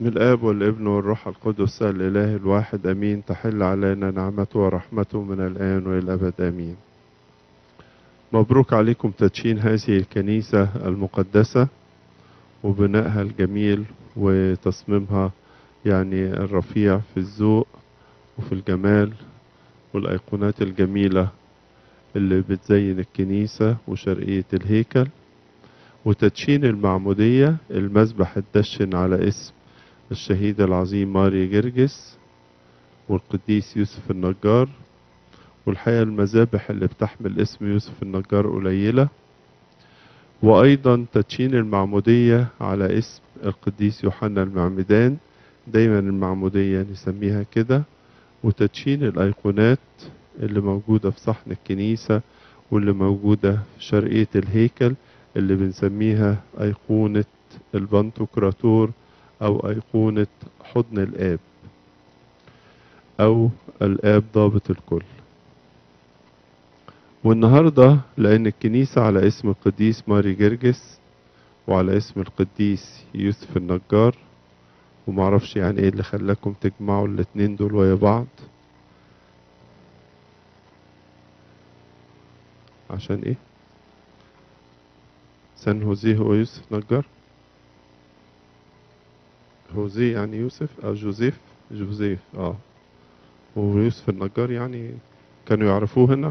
باسم الآب والابن والروح القدس الإله الواحد أمين تحل علينا نعمته ورحمته من الآن وإلى الأبد أمين مبروك عليكم تدشين هذه الكنيسة المقدسة وبنائها الجميل وتصميمها يعني الرفيع في الذوق وفي الجمال والأيقونات الجميلة اللي بتزين الكنيسة وشرقية الهيكل وتدشين المعمودية المذبح الدشن على اسم الشهيد العظيم ماري جرجس والقديس يوسف النجار والحقيقة المذابح اللي بتحمل اسم يوسف النجار قليلة وأيضا تدشين المعمودية على اسم القديس يوحنا المعمدان دايما المعمودية نسميها كده وتدشين الأيقونات اللي موجودة في صحن الكنيسة واللي موجودة في شرقية الهيكل اللي بنسميها أيقونة البنتوكراتور أو أيقونة حضن الآب أو الآب ضابط الكل والنهاردة لأن الكنيسة على اسم القديس ماري جرجس وعلى اسم القديس يوسف النجار ومعرفش يعني ايه اللي خلاكم تجمعوا الاتنين دول ويا بعض عشان ايه سان هوزيه هو يوسف نجار هوزيه يعني يوسف او جوزيف جوزيف اه ويوسف النجار يعني كانوا يعرفوه هنا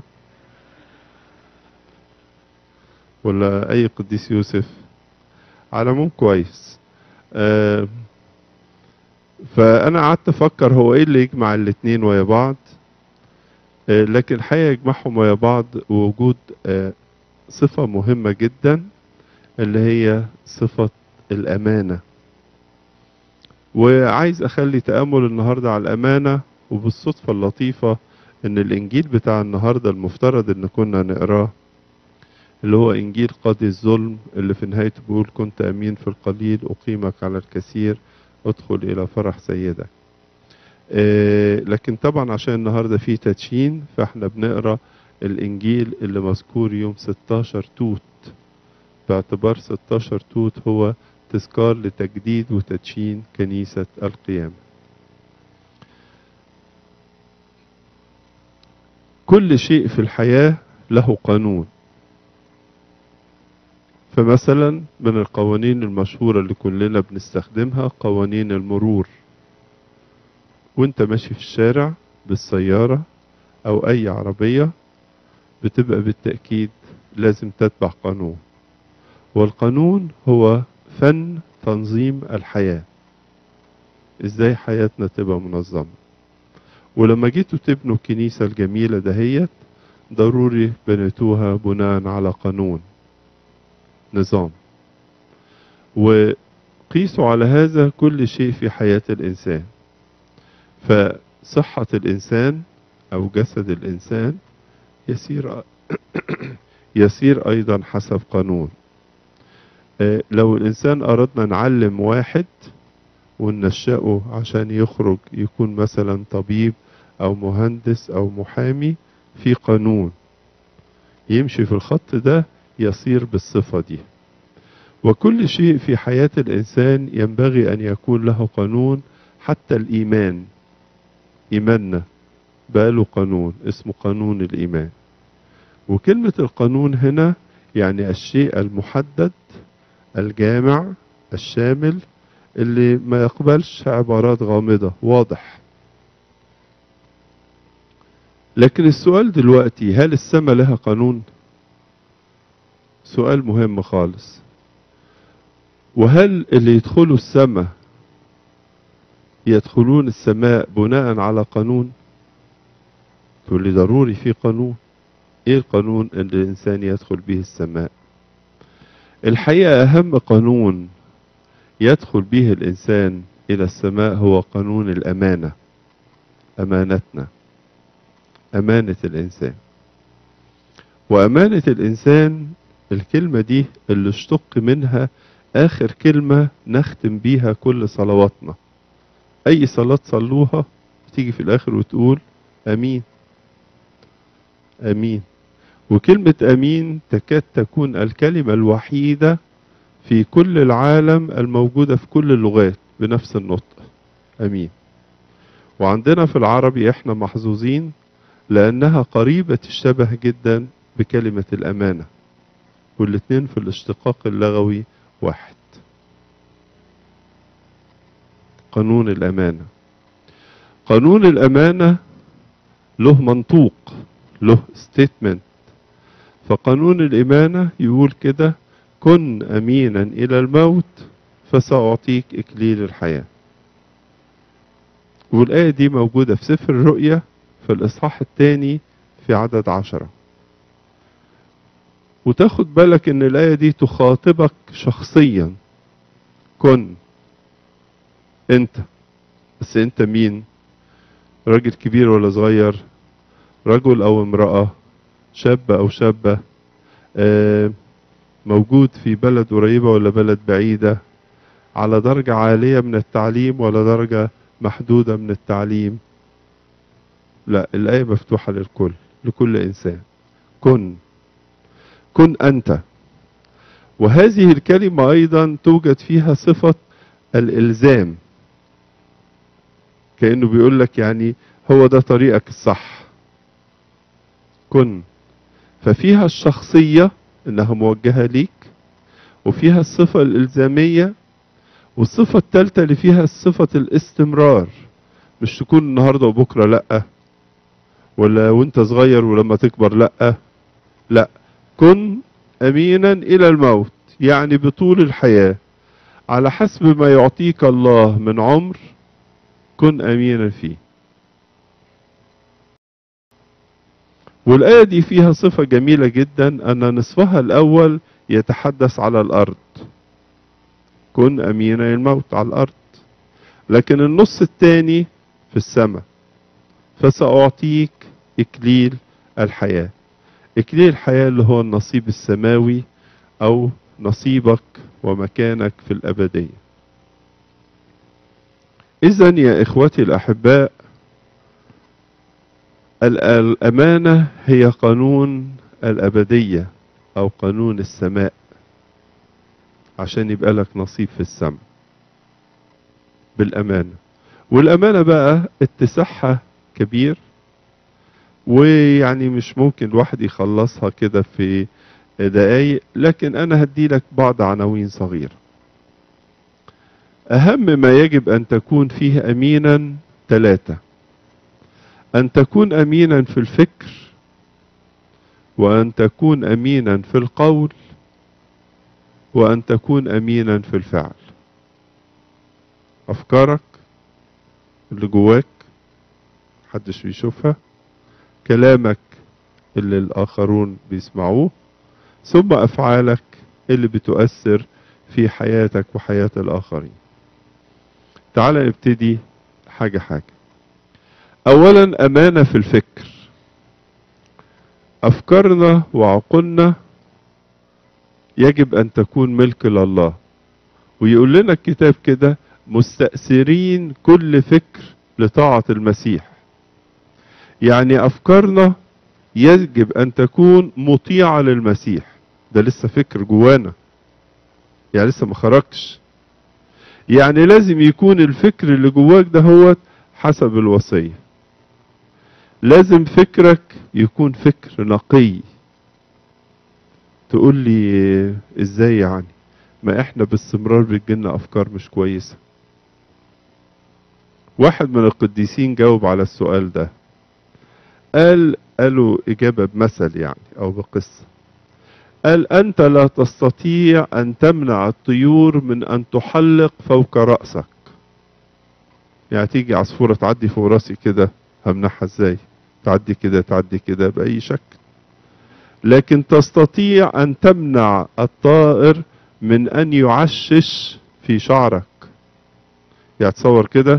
ولا اي قديس يوسف على العموم كويس آه فانا قعدت افكر هو ايه اللي يجمع الاتنين ويا بعض آه لكن الحقيقه يجمعهم ويا بعض وجود آه صفه مهمه جدا اللي هي صفه الامانه وعايز اخلي تامل النهارده على الامانه وبالصدفه اللطيفه ان الانجيل بتاع النهارده المفترض ان كنا نقراه اللي هو انجيل قاضي الظلم اللي في نهايته بيقول كنت امين في القليل اقيمك على الكثير ادخل الى فرح سيدك آه لكن طبعا عشان النهارده فيه تدشين فاحنا بنقرا الانجيل اللي مذكور يوم 16 توت باعتبار 16 توت هو تذكار لتجديد وتدشين كنيسة القيامة كل شيء في الحياة له قانون فمثلا من القوانين المشهورة اللي كلنا بنستخدمها قوانين المرور وانت ماشي في الشارع بالسيارة او اي عربية بتبقى بالتأكيد لازم تتبع قانون والقانون هو فن تنظيم الحياة ازاي حياتنا تبقى منظمة ولما جيتوا تبنوا الكنيسة الجميلة دهيت ضروري بنيتوها بناء على قانون نظام وقيسوا على هذا كل شيء في حياة الإنسان فصحة الإنسان أو جسد الإنسان يسير يسير أيضا حسب قانون لو الإنسان أردنا نعلم واحد وننشأه عشان يخرج يكون مثلا طبيب أو مهندس أو محامي في قانون يمشي في الخط ده يصير بالصفة دي وكل شيء في حياة الإنسان ينبغي أن يكون له قانون حتى الإيمان إيماننا بقى له قانون اسمه قانون الإيمان وكلمة القانون هنا يعني الشيء المحدد الجامع الشامل اللي ما يقبلش عبارات غامضة واضح لكن السؤال دلوقتي هل السماء لها قانون سؤال مهم خالص وهل اللي يدخلوا السماء يدخلون السماء بناء على قانون تقول لي ضروري في قانون ايه القانون اللي الانسان يدخل به السماء الحقيقة اهم قانون يدخل به الانسان الى السماء هو قانون الامانة امانتنا امانة الانسان وامانة الانسان الكلمة دي اللي اشتق منها آخر كلمة نختم بيها كل صلواتنا أي صلاة صلوها تيجي في الآخر وتقول أمين أمين وكلمة أمين تكاد تكون الكلمة الوحيدة في كل العالم الموجودة في كل اللغات بنفس النطق امين وعندنا في العربي احنا محظوظين لانها قريبة الشبه جدا بكلمة الامانة والاتنين في الاشتقاق اللغوي واحد قانون الامانة قانون الامانة له منطوق له ستيتمنت فقانون الامانة يقول كده كن امينا الى الموت فساعطيك اكليل الحياه والآية دي موجودة في سفر الرؤيا في الإصحاح الثاني في عدد عشرة وتاخد بالك إن الآية دي تخاطبك شخصيا كن أنت بس أنت مين راجل كبير ولا صغير رجل أو امرأة شاب أو شابة آه، موجود في بلد قريبة ولا بلد بعيدة على درجة عالية من التعليم ولا درجة محدودة من التعليم لا الآية مفتوحة للكل لكل إنسان كن كن أنت وهذه الكلمة أيضا توجد فيها صفة الإلزام كأنه بيقول لك يعني هو ده طريقك الصح كن ففيها الشخصية إنها موجهة ليك وفيها الصفة الإلزامية والصفة الثالثة اللي فيها صفة الاستمرار مش تكون النهاردة وبكرة لأ ولا وانت صغير ولما تكبر لأ لا كن أمينا إلى الموت يعني بطول الحياة على حسب ما يعطيك الله من عمر كن أمينا فيه والآية دي فيها صفة جميلة جدا أن نصفها الأول يتحدث على الأرض كن أمينا الموت على الأرض لكن النص الثاني في السماء فسأعطيك إكليل الحياة إكليل الحياة اللي هو النصيب السماوي أو نصيبك ومكانك في الأبدية إذا يا إخوتي الأحباء الأمانة هي قانون الأبدية أو قانون السماء عشان يبقى لك نصيب في السماء بالأمانة والأمانة بقى اتساعها كبير ويعني مش ممكن الواحد يخلصها كده في دقايق لكن أنا هدي لك بعض عناوين صغيرة أهم ما يجب أن تكون فيه أمينا ثلاثة أن تكون أمينا في الفكر وأن تكون أمينا في القول وأن تكون أمينا في الفعل أفكارك اللي جواك محدش بيشوفها كلامك اللي الآخرون بيسمعوه ثم أفعالك اللي بتؤثر في حياتك وحياة الآخرين تعال نبتدي حاجة حاجة أولا أمانة في الفكر أفكارنا وعقولنا يجب أن تكون ملك لله ويقول لنا الكتاب كده مستأثرين كل فكر لطاعة المسيح يعني أفكارنا يجب أن تكون مطيعة للمسيح ده لسه فكر جوانا يعني لسه ما خرجش يعني لازم يكون الفكر اللي جواك ده هو حسب الوصية لازم فكرك يكون فكر نقي تقول لي ازاي يعني ما احنا باستمرار بتجيلنا افكار مش كويسة واحد من القديسين جاوب على السؤال ده قال قالوا اجابة بمثل يعني او بقصة قال انت لا تستطيع ان تمنع الطيور من ان تحلق فوق رأسك يعني تيجي عصفورة تعدي فوق راسي كده همنعها ازاي تعدي كده تعدي كده بأي شكل لكن تستطيع أن تمنع الطائر من أن يعشش في شعرك يعني تصور كده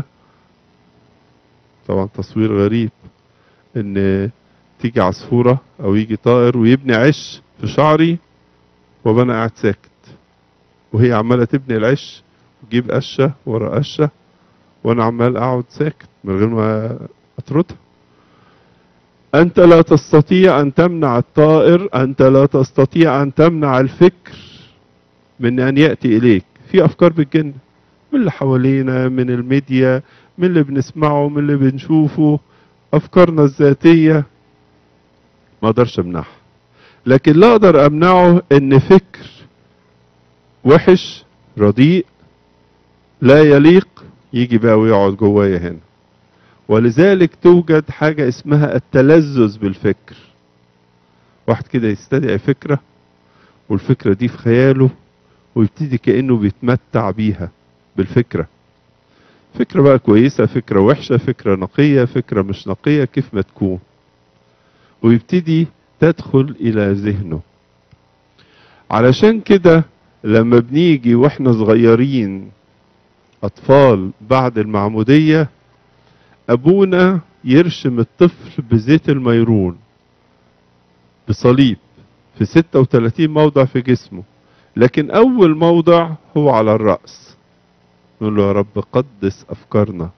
طبعا تصوير غريب ان تيجي عصفورة او يجي طائر ويبني عش في شعري وابقى انا قاعد ساكت وهي عمالة تبني العش وتجيب قشة ورا قشة وانا عمال اقعد ساكت من غير ما اطردها أنت لا تستطيع أن تمنع الطائر أنت لا تستطيع أن تمنع الفكر من أن يأتي إليك في أفكار بتجن من اللي حوالينا من الميديا من اللي بنسمعه من اللي بنشوفه افكارنا الذاتيه ما اقدرش امنعها لكن لا اقدر امنعه ان فكر وحش رديء لا يليق يجي بقى ويقعد جوايا هنا ولذلك توجد حاجة اسمها التلذذ بالفكر واحد كده يستدعي فكرة والفكرة دي في خياله ويبتدي كأنه بيتمتع بيها بالفكرة فكرة بقى كويسة فكرة وحشة فكرة نقية فكرة مش نقية كيف ما تكون ويبتدي تدخل إلى ذهنه علشان كده لما بنيجي واحنا صغيرين أطفال بعد المعمودية أبونا يرشم الطفل بزيت الميرون بصليب في 36 موضع في جسمه لكن أول موضع هو على الرأس نقول له يا رب قدس أفكارنا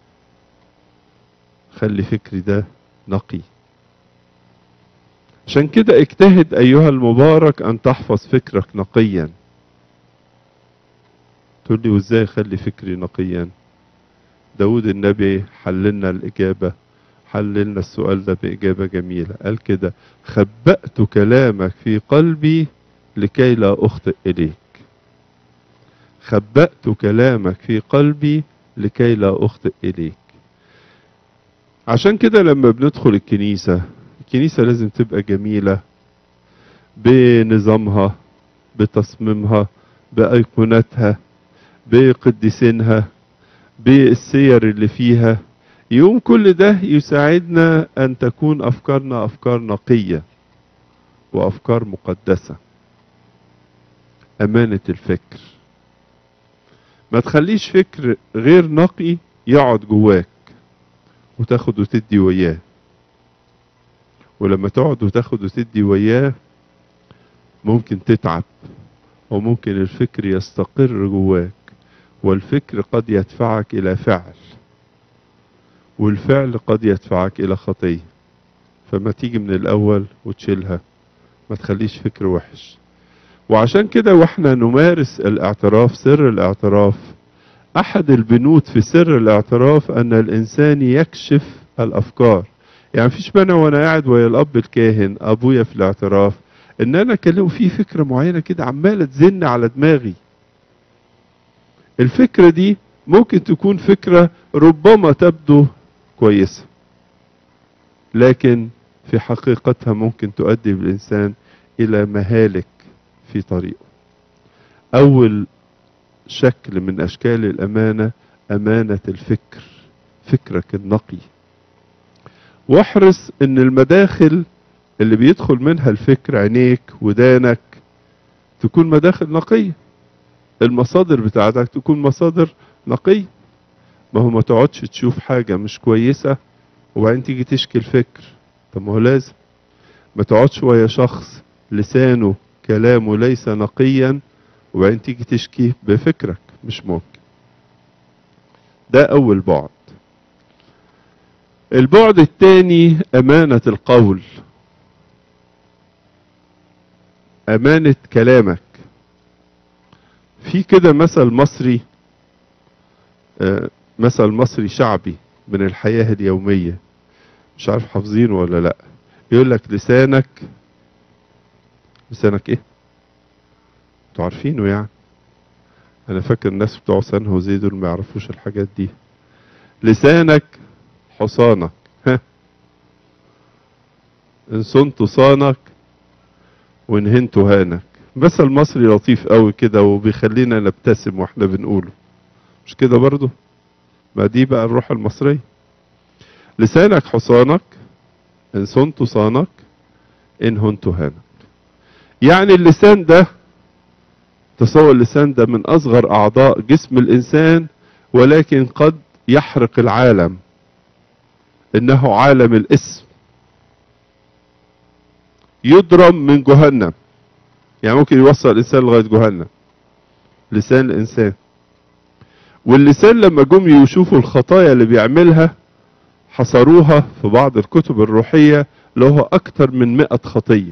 خلي فكري ده نقي عشان كده اجتهد أيها المبارك أن تحفظ فكرك نقيا تقول لي وازاي اخلي فكري نقيا داود النبي حللنا الإجابة حللنا السؤال ده بإجابة جميلة قال كده خبأت كلامك في قلبي لكي لا أخطئ إليك خبأت كلامك في قلبي لكي لا أخطئ إليك عشان كده لما بندخل الكنيسة الكنيسة لازم تبقى جميلة بنظامها بتصميمها بأيقونتها بقديسينها بالسير اللي فيها يوم كل ده يساعدنا أن تكون أفكارنا أفكار نقية وأفكار مقدسة أمانة الفكر ما تخليش فكر غير نقي يقعد جواك وتاخد وتدي وياه ولما تقعد وتاخد وتدي وياه ممكن تتعب وممكن الفكر يستقر جواك والفكر قد يدفعك إلى فعل والفعل قد يدفعك إلى خطية فما تيجي من الأول وتشيلها ما تخليش فكر وحش وعشان كده واحنا نمارس الاعتراف سر الاعتراف أحد البنود في سر الاعتراف أن الإنسان يكشف الأفكار يعني مفيش مانع وأنا قاعد ويا الأب الكاهن أبويا في الاعتراف إن أنا أكلمه في فكرة معينة كده عمالة تزن على دماغي الفكرة دي ممكن تكون فكرة ربما تبدو كويسة لكن في حقيقتها ممكن تؤدي بالإنسان إلى مهالك في طريقه أول شكل من أشكال الأمانة أمانة الفكر فكرك النقي واحرص ان المداخل اللي بيدخل منها الفكر عينيك ودانك تكون مداخل نقية المصادر بتاعتك تكون مصادر نقية ما هو ما تقعدش تشوف حاجة مش كويسة وبعدين تيجي تشكي الفكر طب ما هو لازم ما تقعدش ويا شخص لسانه كلامه ليس نقيا وبعدين تيجي تشكي بفكرك مش ممكن ده أول بعد البعد الثاني أمانة القول أمانة كلامك في كده مثل مصري آه، مثل مصري شعبي من الحياة اليومية مش عارف حافظينه ولا لا يقول لك لسانك لسانك ايه انتوا عارفينه يعني انا فاكر الناس بتوع سان هوزي دول ما يعرفوش الحاجات دي لسانك حصانك ها ان صنت صانك وان هنت هانك مثل مصري لطيف قوي كده وبيخلينا نبتسم واحنا بنقوله مش كده برضو ما دي بقى الروح المصرية لسانك حصانك ان صنت صانك ان هنت هانك يعني اللسان ده تصور اللسان ده من اصغر اعضاء جسم الانسان ولكن قد يحرق العالم انه عالم الاسم يضرم من جهنم يعني ممكن يوصل الانسان لغايه جهنم لسان الانسان واللسان لما جم يشوفوا الخطايا اللي بيعملها حصروها في بعض الكتب الروحيه اللي هو اكتر من مئة خطيه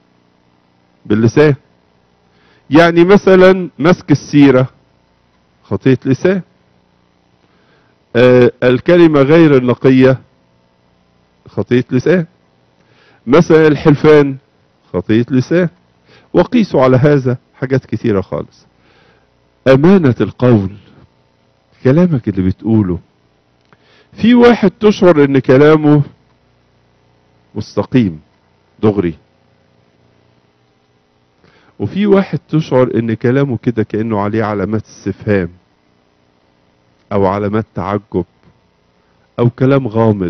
باللسان يعني مثلا مسك السيره خطية لسان آه الكلمة غير النقية خطية لسان مثلا الحلفان خطية لسان وقيسوا على هذا حاجات كثيرة خالص أمانة القول كلامك اللي بتقوله في واحد تشعر ان كلامه مستقيم دغري وفي واحد تشعر ان كلامه كده كأنه عليه علامات استفهام او علامات تعجب او كلام غامض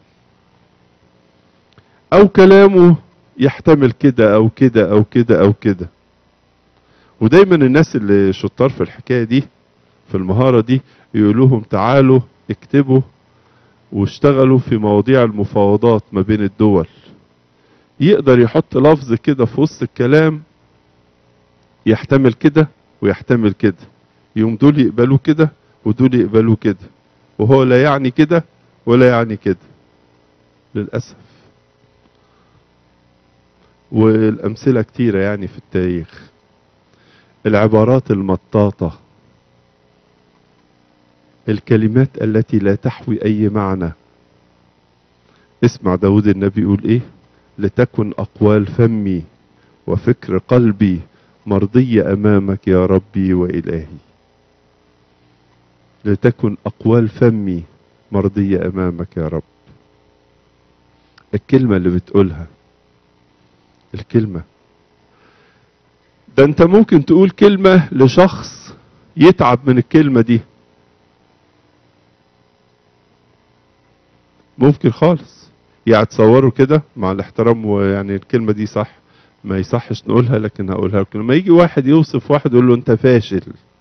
او كلامه يحتمل كده او كده او كده او كده ودايما الناس اللي شطار في الحكاية دي في المهارة دي يقولوهم تعالوا اكتبوا واشتغلوا في مواضيع المفاوضات ما بين الدول يقدر يحط لفظ كده في وسط الكلام يحتمل كده ويحتمل كده يوم دول يقبلوا كده ودول يقبلوا كده وهو لا يعني كده ولا يعني كده للأسف والأمثلة كتيرة يعني في التاريخ العبارات المطاطة الكلمات التي لا تحوي أي معنى اسمع داود النبي يقول ايه لتكن أقوال فمي وفكر قلبي مرضية أمامك يا ربي وإلهي لتكن أقوال فمي مرضية أمامك يا رب الكلمة اللي بتقولها الكلمة ده انت ممكن تقول كلمة لشخص يتعب من الكلمة دي ممكن خالص يعني تصوروا كده مع الاحترام ويعني الكلمة دي صح ما يصحش نقولها لكن هقولها لكم لما يجي واحد يوصف واحد يقول له انت فاشل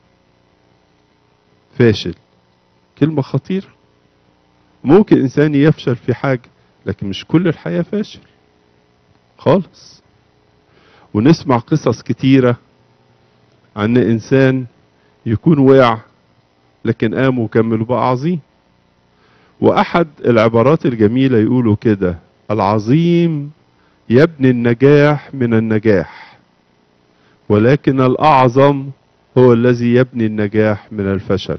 فاشل كلمة خطيرة ممكن انسان يفشل في حاجة لكن مش كل الحياة فاشل خالص ونسمع قصص كتيرة عن انسان يكون وقع لكن قام وكمل وبقى عظيم واحد العبارات الجميلة يقولوا كده العظيم يبني النجاح من النجاح ولكن الاعظم هو الذي يبني النجاح من الفشل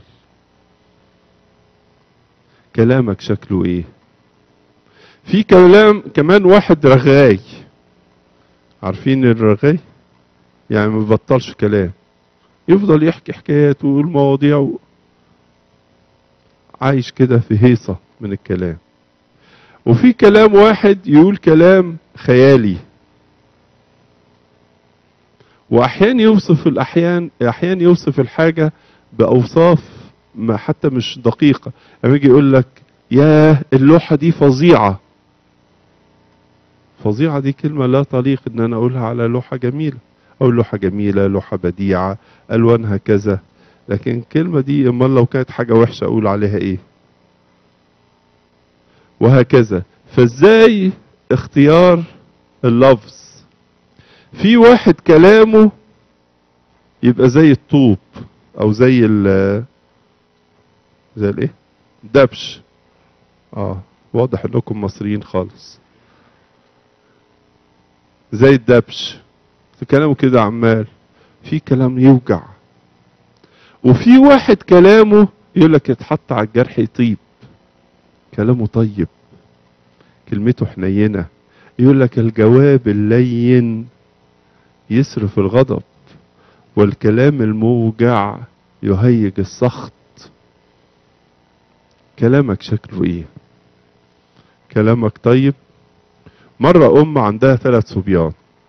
كلامك شكله ايه في كلام كمان واحد رغاي عارفين الرغاي يعني ما بيبطلش كلام يفضل يحكي حكايات ويقول مواضيع و... عايش كده في هيصة من الكلام وفي كلام واحد يقول كلام خيالي واحيانا يوصف الاحيان احيانا يوصف الحاجة باوصاف ما حتى مش دقيقة لما يجي يقول لك ياه اللوحة دي فظيعة فظيعة دي كلمة لا تليق ان انا اقولها على لوحة جميلة او لوحة جميلة لوحة بديعة الوانها كذا لكن الكلمة دي امال لو كانت حاجة وحشة اقول عليها ايه وهكذا فازاي اختيار اللفظ في واحد كلامه يبقى زي الطوب او زي ال زي الايه دبش اه واضح انكم مصريين خالص زي الدبش في كلامه كده عمال في كلام يوجع وفي واحد كلامه يقول لك يتحط على الجرح يطيب كلامه طيب كلمته حنينه يقول لك الجواب اللين يصرف الغضب والكلام الموجع يهيج السخط كلامك شكله ايه كلامك طيب مرة ام عندها ثلاث صبيان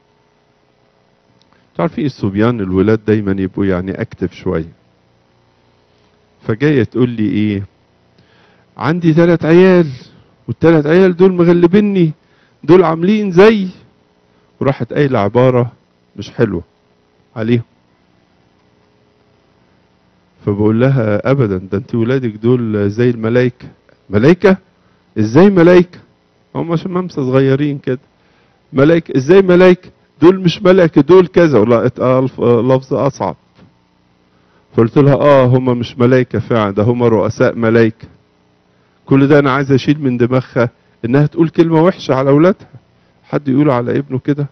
تعرفي الصبيان الولاد دايما يبقوا يعني اكتف شوية فجاية تقول لي ايه عندي ثلاث عيال والثلاث عيال دول مغلبيني دول عاملين زي وراحت قايلة عبارة مش حلوة عليهم فبقول لها ابدا ده انت ولادك دول زي الملايكة ملايكة ازاي ملايكة هم شمامسة صغيرين كده ملايكة ازاي ملايكة دول مش ملائكة دول كذا ولا لفظ اصعب فقلت لها اه هم مش ملايكة فعلا ده هم رؤساء ملايكة كل ده انا عايز اشيل من دماغها انها تقول كلمة وحشة على اولادها حد يقول على ابنه كده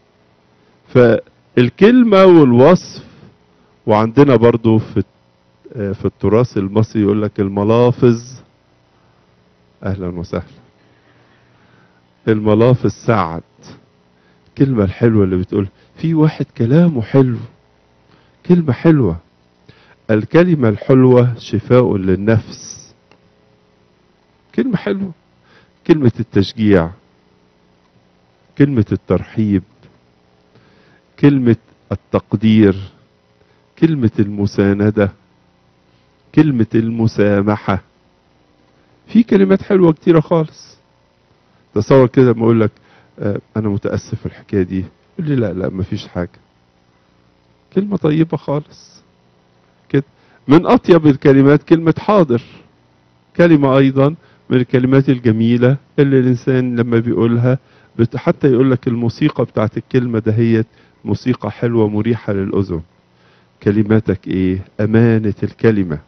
فالكلمة والوصف وعندنا برضو في آه، في التراث المصري يقول لك الملافظ اهلا وسهلا الملافظ سعد الكلمة الحلوة اللي بتقول في واحد كلامه حلو كلمة حلوة الكلمة الحلوة شفاء للنفس كلمة حلوة كلمة التشجيع كلمة الترحيب كلمة التقدير كلمة المساندة كلمة المسامحة في كلمات حلوة كتيرة خالص تصور كده لما اقول لك آه، انا متأسف في الحكاية دي يقول لي لا لا مفيش حاجة كلمة طيبة خالص كده من اطيب الكلمات كلمة حاضر كلمة ايضا من الكلمات الجميلة اللي الانسان لما بيقولها بت- حتى يقول لك الموسيقى بتاعت الكلمة دهيت موسيقى حلوة مريحة للأذن كلماتك ايه امانة الكلمة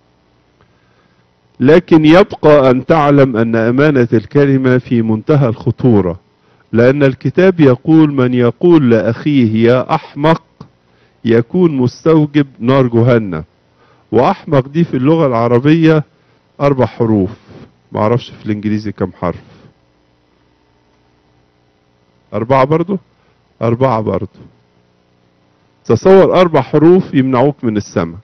لكن يبقى ان تعلم ان امانة الكلمة في منتهى الخطورة لان الكتاب يقول من يقول لاخيه يا احمق يكون مستوجب نار جهنم واحمق دي في اللغة العربية اربع حروف معرفش في الانجليزي كم حرف اربعة برضو اربعة برضو تصور اربع حروف يمنعوك من السماء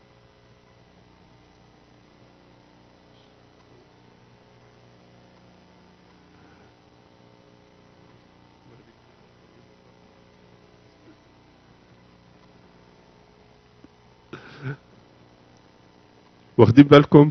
واخدين بالكم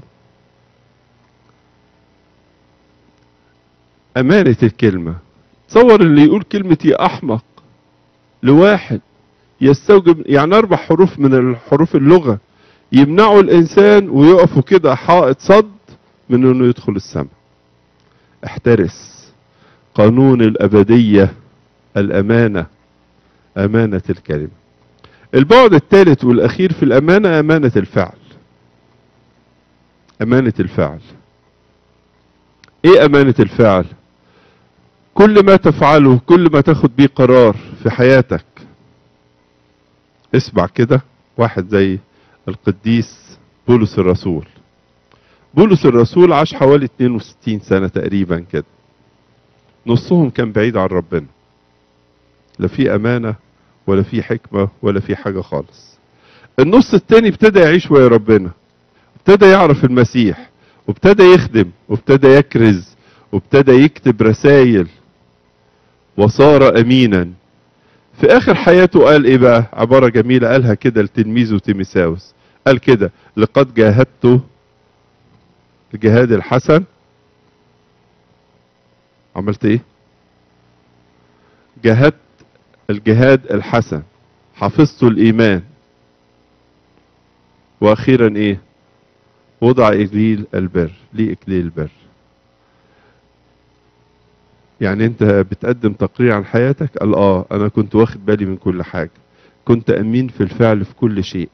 أمانة الكلمة تصور اللي يقول كلمة يا أحمق لواحد يستوجب يعني أربع حروف من الحروف اللغة يمنعوا الإنسان ويقفوا كده حائط صد من إنه يدخل السماء احترس قانون الأبدية الأمانة أمانة الكلمة البعد الثالث والأخير في الأمانة أمانة الفعل أمانة الفعل إيه أمانة الفعل كل ما تفعله كل ما تاخد بيه قرار في حياتك اسمع كده واحد زي القديس بولس الرسول بولس الرسول عاش حوالي 62 سنة تقريبا كده نصهم كان بعيد عن ربنا لا في أمانة ولا في حكمة ولا في حاجة خالص النص التاني ابتدى يعيش ويا ربنا ابتدى يعرف المسيح وابتدى يخدم وابتدى يكرز وابتدى يكتب رسائل وصار امينا في اخر حياته قال ايه بقى عبارة جميلة قالها كده لتلميذه تيميساوس قال كده لقد جاهدت الجهاد الحسن عملت ايه جاهدت الجهاد الحسن حفظت الايمان واخيرا ايه وضع اكليل البر ليه اكليل البر يعني انت بتقدم تقرير عن حياتك قال اه انا كنت واخد بالي من كل حاجة كنت امين في الفعل في كل شيء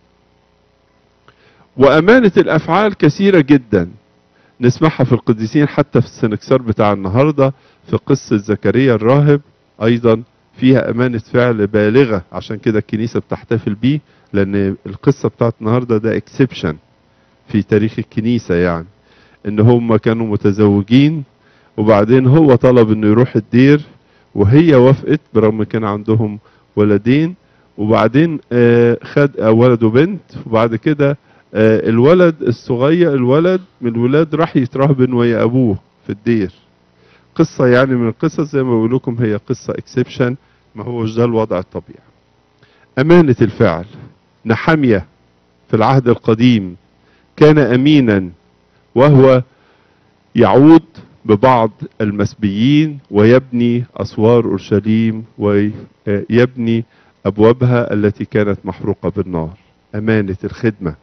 وامانة الافعال كثيرة جدا نسمعها في القديسين حتى في السنكسار بتاع النهاردة في قصة زكريا الراهب ايضا فيها امانة فعل بالغة عشان كده الكنيسة بتحتفل بيه لان القصة بتاعت النهاردة ده اكسبشن في تاريخ الكنيسة يعني ان هم كانوا متزوجين وبعدين هو طلب انه يروح الدير وهي وافقت برغم كان عندهم ولدين وبعدين آه خد آه ولد وبنت وبعد كده آه الولد الصغير الولد من الولاد راح يترهبن ويا ابوه في الدير قصة يعني من القصص زي ما بقول لكم هي قصة اكسبشن ما هوش ده الوضع الطبيعي أمانة الفعل نحمية في العهد القديم كان أمينا وهو يعود ببعض المسبيين ويبني أسوار أورشليم ويبني أبوابها التي كانت محروقة بالنار أمانة الخدمة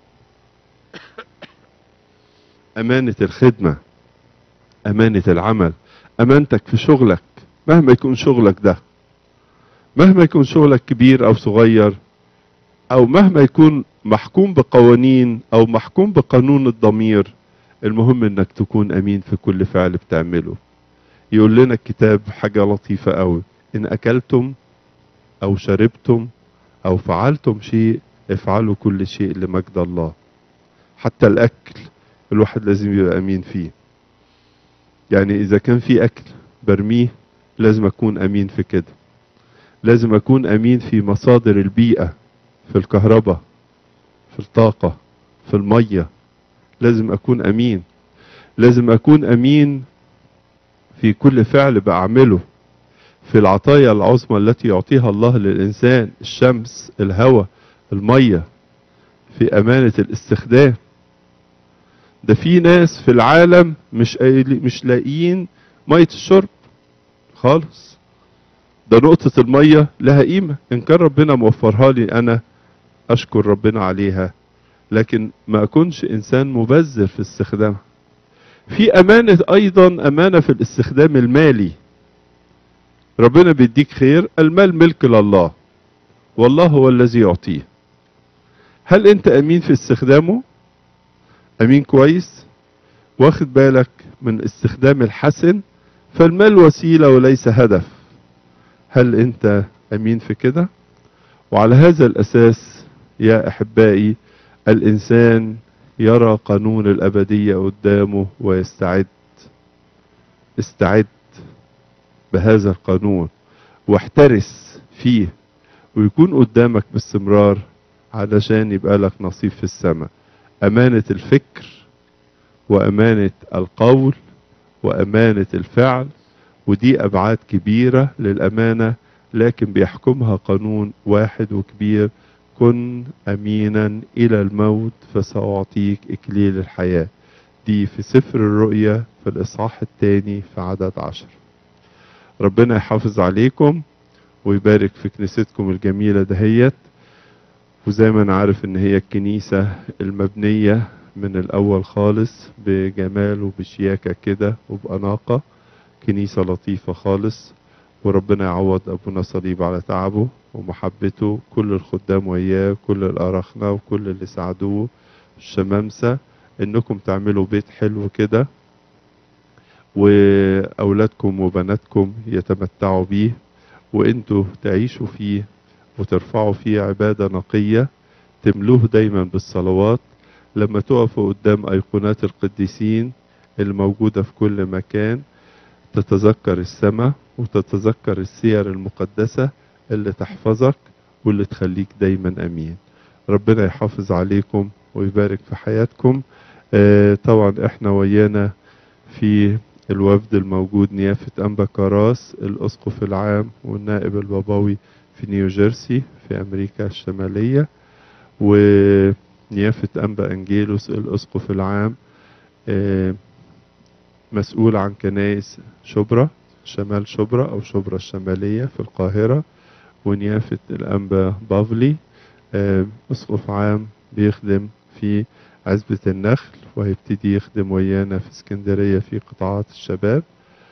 أمانة الخدمة أمانة العمل أمانتك في شغلك مهما يكون شغلك ده مهما يكون شغلك كبير أو صغير أو مهما يكون محكوم بقوانين أو محكوم بقانون الضمير المهم انك تكون امين في كل فعل بتعمله يقول لنا الكتاب حاجة لطيفة قوي ان اكلتم او شربتم او فعلتم شيء افعلوا كل شيء لمجد الله حتى الاكل الواحد لازم يبقى امين فيه يعني اذا كان في اكل برميه لازم اكون امين في كده لازم اكون امين في مصادر البيئة في الكهرباء في الطاقة في المية لازم اكون امين لازم اكون امين في كل فعل بعمله في العطايا العظمى التي يعطيها الله للإنسان الشمس الهواء المية في أمانة الاستخدام ده في ناس في العالم مش مش لاقيين مية الشرب خالص ده نقطة المية لها قيمة إن كان ربنا موفرها لي أنا أشكر ربنا عليها لكن ما أكونش إنسان مبذر في استخدامها في أمانة أيضا أمانة في الاستخدام المالي ربنا بيديك خير المال ملك لله والله هو الذي يعطيه هل انت امين في استخدامه امين كويس واخد بالك من استخدام الحسن فالمال وسيله وليس هدف هل انت امين في كده وعلى هذا الاساس يا احبائي الانسان يرى قانون الابديه قدامه ويستعد استعد بهذا القانون واحترس فيه ويكون قدامك باستمرار علشان يبقى لك نصيب في السماء أمانة الفكر وأمانة القول وأمانة الفعل ودي أبعاد كبيرة للأمانة لكن بيحكمها قانون واحد وكبير كن أمينا إلى الموت فسأعطيك إكليل الحياة دي في سفر الرؤيا في الإصحاح الثاني في عدد عشر ربنا يحافظ عليكم ويبارك في كنيستكم الجميلة دهيت وزي ما انا عارف ان هي الكنيسة المبنية من الاول خالص بجمال وبشياكة كده وبأناقة كنيسة لطيفة خالص وربنا يعوض ابونا صليب على تعبه ومحبته كل الخدام وياه كل الأرخنة وكل اللي ساعدوه الشمامسة انكم تعملوا بيت حلو كده واولادكم وبناتكم يتمتعوا بيه وانتوا تعيشوا فيه وترفعوا فيه عبادة نقية تملوه دايما بالصلوات لما تقفوا قدام أيقونات القديسين الموجودة في كل مكان تتذكر السماء وتتذكر السير المقدسة اللي تحفظك واللي تخليك دايما أمين ربنا يحافظ عليكم ويبارك في حياتكم آه طبعا احنا ويانا في الوفد الموجود نيافة أنبا كراس الأسقف العام والنائب البابوي في نيوجيرسي في أمريكا الشمالية ونيافة أنبا أنجيلوس الأسقف العام مسؤول عن كنائس شبرا شمال شبرا أو شبرا الشمالية في القاهرة ونيافة الأنبا بافلي أسقف عام بيخدم في عزبة النخل وهيبتدي يخدم ويانا في اسكندرية في قطاعات الشباب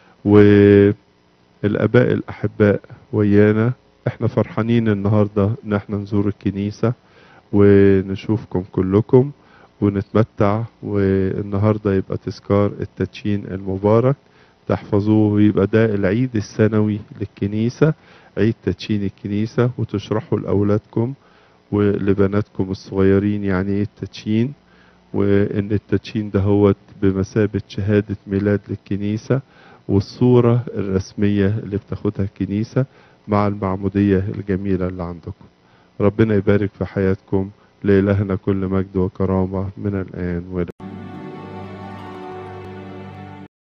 والآباء الأحباء ويانا احنا فرحانين النهاردة ان احنا نزور الكنيسة ونشوفكم كلكم ونتمتع والنهاردة يبقى تذكار التدشين المبارك تحفظوه ويبقى ده العيد السنوي للكنيسة عيد تدشين الكنيسة وتشرحوا لأولادكم ولبناتكم الصغيرين يعني ايه التدشين وان التدشين ده هو بمثابة شهادة ميلاد للكنيسة والصورة الرسمية اللي بتاخدها الكنيسة مع المعمودية الجميلة اللي عندكم ربنا يبارك في حياتكم لإلهنا كل مجد وكرامة من الآن والى